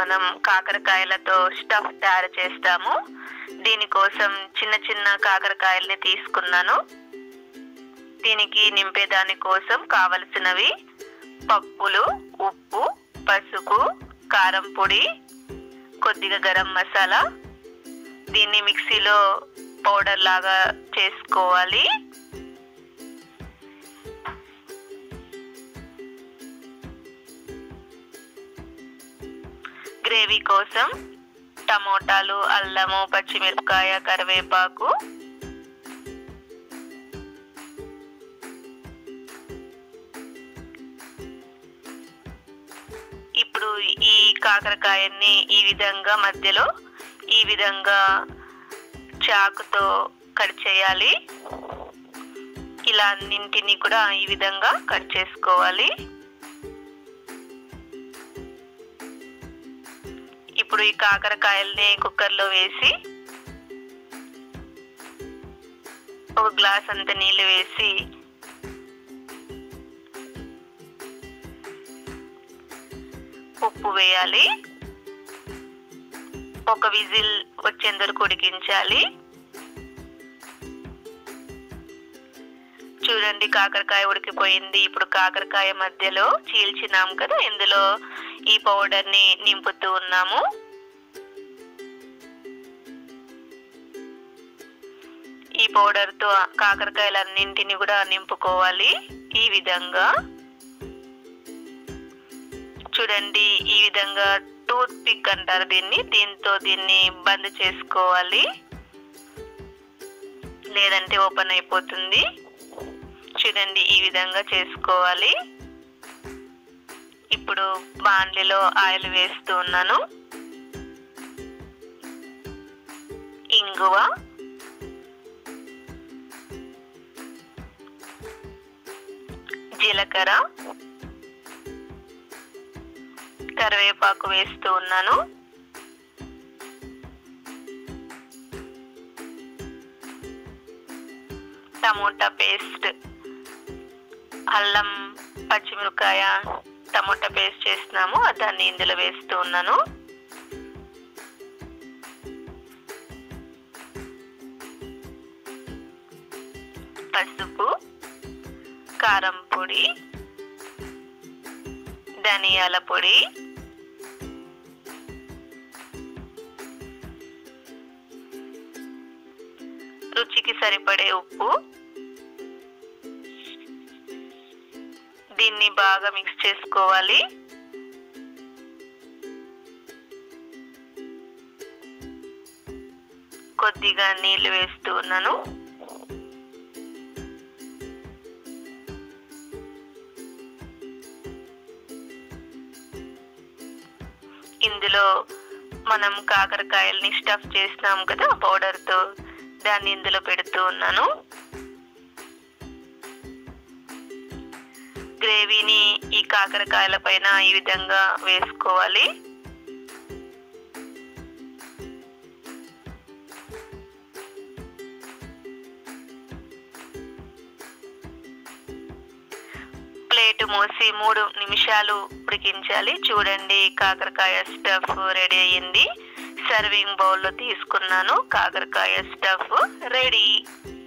మనం కాకరకాయలతో స్టఫ్ తయారు చేస్తాము దీనికోసం చిన్న చిన్న కాకరకాయల్ని తీసుకున్నాను దీనికి నింపేదాని కోసం కావలసినవి పప్పులు ఉప్పు పసుపు కారం పొడి కొద్దిగా గరం మసాలా దీన్ని మిక్సీలో పౌడర్ లాగా చేసుకోవాలి గ్రేవీ కోసం టమోటాలు అల్లము పచ్చిమిరపకాయ కరివేపాకు ఇప్పుడు ఈ కాకరకాయని ఈ విధంగా మధ్యలో ఈ విధంగా చాకుతో కట్ చేయాలి ఇలా అన్నింటినీ కూడా ఈ విధంగా కట్ చేసుకోవాలి ఇప్పుడు ఈ కాకరకాయల్ని కుక్కర్లో వేసి ఒక గ్లాస్ అంత నీళ్ళు వేసి ఉప్పు వేయాలి ఒక విజిల్ వచ్చేందరకు ఉడికించాలి చూడండి కాకరకాయ ఉడికిపోయింది ఇప్పుడు కాకరకాయ మధ్యలో చీల్చినాం కదా ఇందులో ఈ పౌడర్ ని నింపుతూ ఉన్నాము ఈ పౌడర్ తో కాకరకాయలన్నింటిని కూడా నింపుకోవాలి ఈ విధంగా చూడండి ఈ విధంగా టూత్ పిక్ అంటారు దీన్ని దీంతో దీన్ని బంద్ చేసుకోవాలి లేదంటే ఓపెన్ అయిపోతుంది చూడండి ఈ విధంగా చేసుకోవాలి ఇప్పుడు బాండ్లీలో ఆయిల్ వేస్తూ ఉన్నాను ఇంగువ జీలకర్ర కరివేపాకు వేస్తూ ఉన్నాను టమోటా పేస్ట్ అల్లం పచ్చిమిరపకాయ టమోటా పేస్ట్ చేస్తున్నాము దాన్ని ఇందులో వేస్తూ ఉన్నాను పసుపు కారం పొడి ధనియాల పొడి రుచికి సరిపడే ఉప్పు దీన్ని బాగా మిక్స్ చేసుకోవాలి కొద్దిగా నీళ్లు వేస్తూ ఉన్నాను ఇందులో మనం కాకరకాయల్ని స్టఫ్ చేసినాం కదా పౌడర్ తో దాన్ని ఇందులో పెడుతూ ఉన్నాను గ్రేవీని ఈ కాకరకాయల పైన ఈ విధంగా వేసుకోవాలి ప్లేట్ మూసి మూడు నిమిషాలు ఉడికించాలి చూడండి కాకరకాయ స్టఫ్ రెడీ అయ్యింది సర్వింగ్ బౌల్లో తీసుకున్నాను కాకరకాయ స్టఫ్ రెడీ